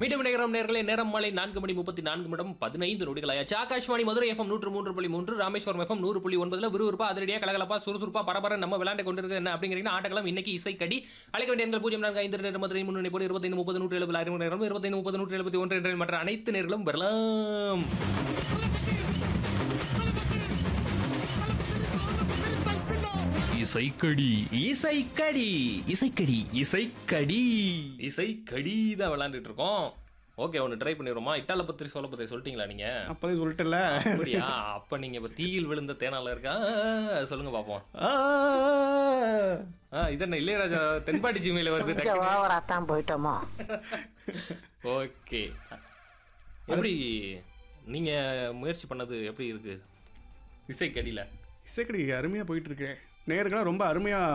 மீண்டும் நேரம் நேர்களே நேரம் மாலை நான்கு மணி முப்பத்தி நான்கு நிமிடம் பதினைந்து நொடிகள் ஆயாச்சு ஆகாஷ்வாணி மதுரை எஃப்எம் நூற்று மூன்று புள்ளி மூன்று ராமேஸ்வரம் எஃப்எம் நூறு புள்ளி ஒன்பதுல விறுவிறுப்பா அதிரடியா கலகலப்பா சுறுசுறுப்பா பரபர நம்ம விளையாண்டு கொண்டிருக்க என்ன அப்படிங்கிறீங்கன்னா ஆட்டக்கலாம் இன்னைக்கு இசைக்கடி அழைக்க வேண்டிய எண்கள் பூஜ்ஜியம் நான்கு ஐந்து ரெண்டு மதுரை முன்னணி போடு இருபத்தைந்து முப்பது நூற்றி எழுபது ஆயிரம் நேரம் இருபத்தைந்து முப்பது நூற்றி எழுபத்தி ஒன்று என்ற மற்ற அனைத்து நேர்களும் வரலாம் இசைக்கடி இசைக்கடி இசைக்கடி இசைக்கடி இசைக்கடி தான் விளையாண்டுட்டு இருக்கோம் ஓகே ஒன்று ட்ரை பண்ணிடுவோமா இட்டால பத்திரி சோழ பத்திரி சொல்லிட்டீங்களா நீங்க அப்போதே சொல்லிட்டல அப்படியா அப்ப நீங்க இப்ப தீயில் விழுந்த தேனால இருக்கா சொல்லுங்க பாப்போம் ஆ இது என்ன இளையராஜா தென்பாட்டி ஜிமையில வருது கொஞ்சம் ஓவரா தான் போயிட்டோமோ ஓகே எப்படி நீங்க முயற்சி பண்ணது எப்படி இருக்கு இசைக்கடியில இசைக்கடி அருமையாக போயிட்டு இருக்கு நேர்களாக ரொம்ப அருமையாக